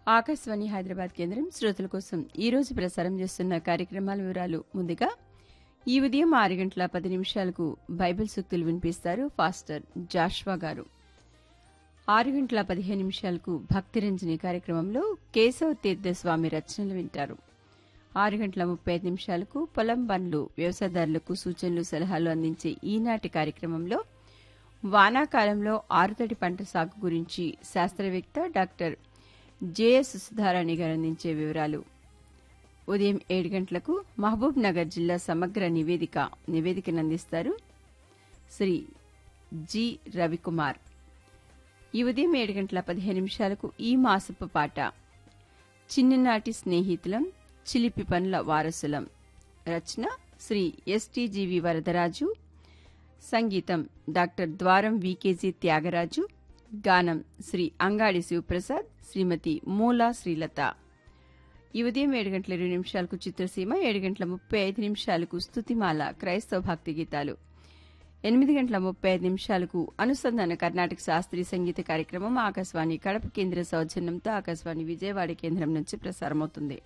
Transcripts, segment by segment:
ఆకాశవాణి హైదరాబాద్ కేంద్రం శ్రోతల కోసం ఈ రోజు ప్రసారం చేస్తున్న కార్యక్రమాల వివరాలు ముందుగా ఈ ఉదయం ఆరు గంటల పది నిమిషాలకు బైబిల్ సూక్తులు వినిపిస్తారు ఫాస్టర్ జాష్వా గారు ఆరు గంటల పదిహేను నిమిషాలకు భక్తిరంజని కార్యక్రమంలో కేశవ తీర్థ స్వామి రచనలు వింటారు ఆరు గంటల ముప్పై ఐదు నిమిషాలకు పొలం బండ్లు వ్యవసాయదారులకు సూచనలు సలహాలు అందించే ఈనాటి కార్యక్రమంలో వానాకాలంలో ఆరుతడి పంట సాగు గురించి శాస్త్రవేత్త డాక్టర్ జేఎస్ సుధారాణి గారు అందించే వివరాలు ఉదయం ఏడు గంటలకు మహబూబ్ నగర్ జిల్లా సమగ్ర నివేదిక నివేదికను అందిస్తారు శ్రీ జి రవికుమార్ ఈ ఉదయం ఏడు గంటల పదిహేను నిమిషాలకు ఈ మాసపు పాట చిన్ననాటి స్నేహితులం చిలిపి పనుల వారసులం రచన శ్రీ ఎస్టీజీవి వరదరాజు సంగీతం డాక్టర్ ద్వారం వికేజీ త్యాగరాజు గానం శ్రీ అంగాడి శివప్రసాద్ శ్రీమతి మూలా శ్రీలత ఈ ఉదయం ఏడు గంటల ఇరవై నిమిషాలకు చిత్రసీమ ఏడు గంటల ముప్పై ఐదు నిమిషాలకు స్తుతిమాల క్రైస్తవ భక్తి గీతాలు ఎనిమిది గంటల ముప్పై ఐదు నిమిషాలకు అనుసంధాన కర్ణాటక శాస్త్రీయ సంగీత కార్యక్రమం ఆకాశవాణి కడప కేంద్ర సౌజన్యంతో ఆకాశవాణి విజయవాడ కేంద్రం నుంచి ప్రసారమవుతుంది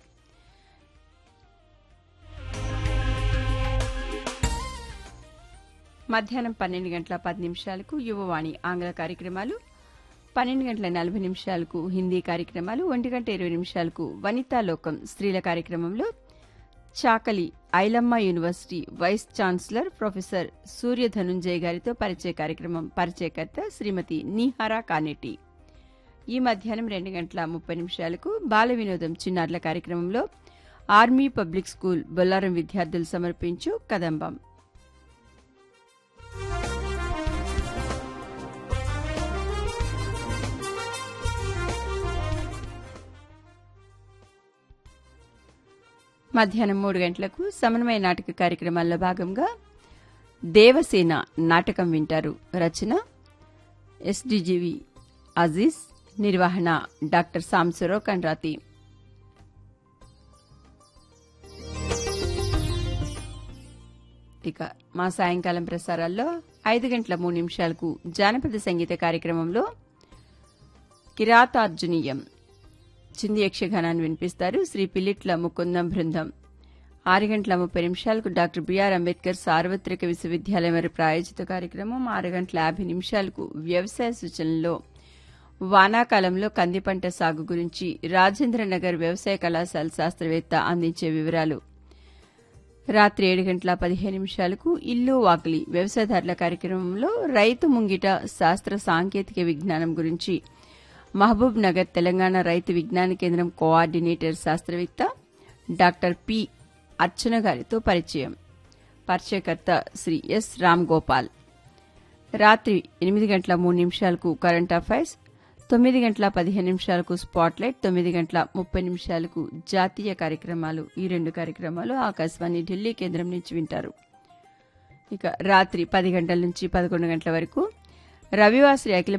మధ్యాహ్నం పన్నెండు గంటల పది నిమిషాలకు యువవాణి ఆంగ్ల కార్యక్రమాలు పన్నెండు గంటల నలభై నిమిషాలకు హిందీ కార్యక్రమాలు ఒంటి గంట ఇరవై నిమిషాలకు వనితా లోకం స్త్రీల కార్యక్రమంలో Chakali Ailamma university vice chancellor professor Surya Dhanunjay గారితో పరిచయ కార్యక్రమం పరిచయకర్త శ్రీమతి నీహారా కానెట్టి ఈ మధ్యాహ్నం రెండు గంటల ముప్పై నిమిషాలకు బాల వినోదం చిన్నారుల కార్యక్రమంలో ఆర్మీ పబ్లిక్ స్కూల్ బొల్లారం విద్యార్థులు సమర్పించు కదంబం మధ్యాహ్నం మూడు గంటలకు సమన్వయ నాటక కార్యక్రమాల్లో భాగంగా దేవసేన నాటకం వింటారు రచన ఎస్డిజివి అజీజ్ నిర్వహణ డాక్టర్ సాంసరావు కండ్రాతి ఇక మా సాయంకాలం ప్రసారాల్లో ఐదు గంటల మూడు నిమిషాలకు జానపద సంగీత కార్యక్రమంలో కిరాతార్జునీయం చింది యక్షగానాన్ని వినిపిస్తారు శ్రీ పిల్లిట్ల ముకుందం బృందం ఆరు గంటల ముప్పై నిమిషాలకు డాక్టర్ బిఆర్ అంబేద్కర్ సార్వత్రిక విశ్వవిద్యాలయం వారి ప్రాయోజిత కార్యక్రమం ఆరు గంటల యాభై నిమిషాలకు వ్యవసాయ సూచనల్లో వానాకాలంలో కంది పంట సాగు గురించి రాజేంద్రనగర్ వ్యవసాయ కళాశాల శాస్త్రవేత్త అందించే వివరాలు రాత్రి ఏడు గంటల పదిహేను నిమిషాలకు ఇల్లు వాకిలి వ్యవసాయదారుల కార్యక్రమంలో రైతు ముంగిట శాస్త్ర సాంకేతిక విజ్ఞానం గురించి మహబూబ్ నగర్ తెలంగాణ రైతు విజ్ఞాన కేంద్రం కోఆర్డినేటర్ శాస్త్రవేత్త డాక్టర్ పి అర్చన గారితో పరిచయం పరిచయకర్త శ్రీ ఎస్ రామ్ గోపాల్ రాత్రి ఎనిమిది గంటల మూడు నిమిషాలకు కరెంట్ అఫైర్స్ తొమ్మిది గంటల పదిహేను నిమిషాలకు స్పాట్లైట్ తొమ్మిది గంటల ముప్పై నిమిషాలకు జాతీయ కార్యక్రమాలు ఈ రెండు కార్యక్రమాలు ఆకాశవాణి ఢిల్లీ కేంద్రం నుంచి వింటారు ఇక రాత్రి పది గంటల నుంచి పదకొండు గంటల వరకు రవివాసరి అఖిల